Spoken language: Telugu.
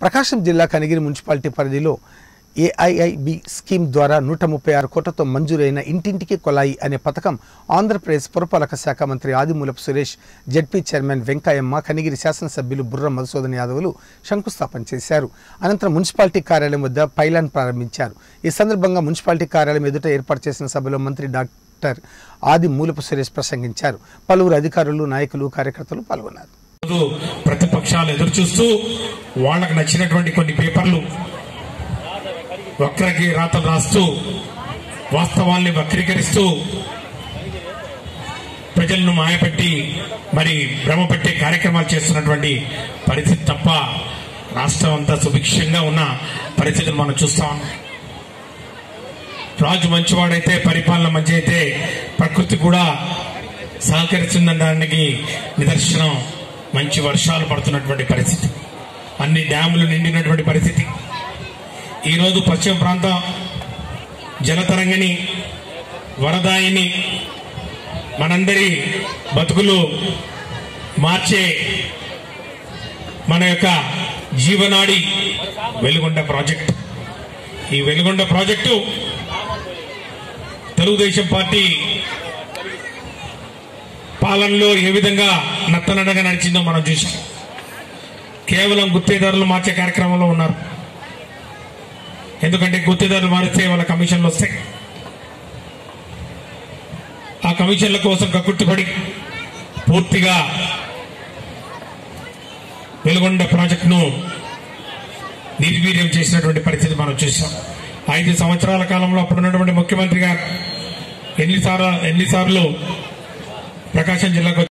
ప్రకాశం జిల్లా కనిగిరి మున్సిపాలిటీ పరిధిలో ఏఐఐబి స్కీమ్ ద్వారా నూట ముప్పై ఆరు కోట్లతో మంజూరైన ఇంటింటికి కొలాయి అనే పథకం ఆంధ్రప్రదేశ్ పురపాలక శాఖ మంత్రి ఆదిమూలపు సురేష్ జడ్పీ చైర్మన్ వెంకయ్యమ్మ కనిగిరి శాసనసభ్యులు బుర్ర మధుసూదన్ యాదవులు శంకుస్థాపన చేశారు అనంతరం మున్సిపాలిటీ కార్యాలయం వద్ద పైలాన్ ప్రారంభించారు ఈ సందర్భంగా మున్సిపాలిటీ కార్యాలయం ఎదుట ఏర్పాటు చేసిన సభలో మంత్రి డాక్టర్ ఆది మూలపు సురేష్ ప్రసంగించారు పలువురు అధికారులు నాయకులు కార్యకర్తలు పాల్గొన్నారు రోజు ప్రతిపక్షాలు ఎదురు చూస్తూ వాళ్ళకు నచ్చినటువంటి కొన్ని పేపర్లు వక్రకి రాతలు రాస్తూ వాస్తవాల్ని వక్రీకరిస్తూ ప్రజలను మాయపెట్టి మరి భ్రమ పెట్టే కార్యక్రమాలు చేస్తున్నటువంటి పరిస్థితి తప్ప రాష్ట్రం అంతా సుభిక్షంగా ఉన్న పరిస్థితిని మనం చూస్తాం రాజు మంచివాడైతే పరిపాలన మంచి అయితే ప్రకృతి కూడా సహకరిస్తుందనడానికి నిదర్శనం మంచి వర్షాలు పడుతున్నటువంటి పరిస్థితి అన్ని డ్యాములు నిండినటువంటి పరిస్థితి ఈరోజు పశ్చిమ ప్రాంతం జలతరంగిణి వరదాయిని మనందరి బతుకులు మార్చే మన యొక్క జీవనాడి వెలుగొండ ప్రాజెక్ట్ ఈ వెలుగొండ ప్రాజెక్టు తెలుగుదేశం పార్టీ పాలనలో ఏ విధంగా నత్తనడగా నడిచిందో మనం చూసాం కేవలం గుత్తేదారులు మార్చే కార్యక్రమంలో ఉన్నారు ఎందుకంటే గుత్తేదారులు మారిస్తే వాళ్ళ కమిషన్లు వస్తాయి ఆ కమిషన్ల కోసం కక్కుర్తిపడి పూర్తిగా వెలుగొండ ప్రాజెక్టును నిర్వీర్యం చేసినటువంటి పరిస్థితి మనం చూసాం ఐదు సంవత్సరాల కాలంలో అప్పుడున్నటువంటి ముఖ్యమంత్రి గారు ఎన్నిసార్లు ఎన్నిసార్లు ప్రకాశం జిల్లాకు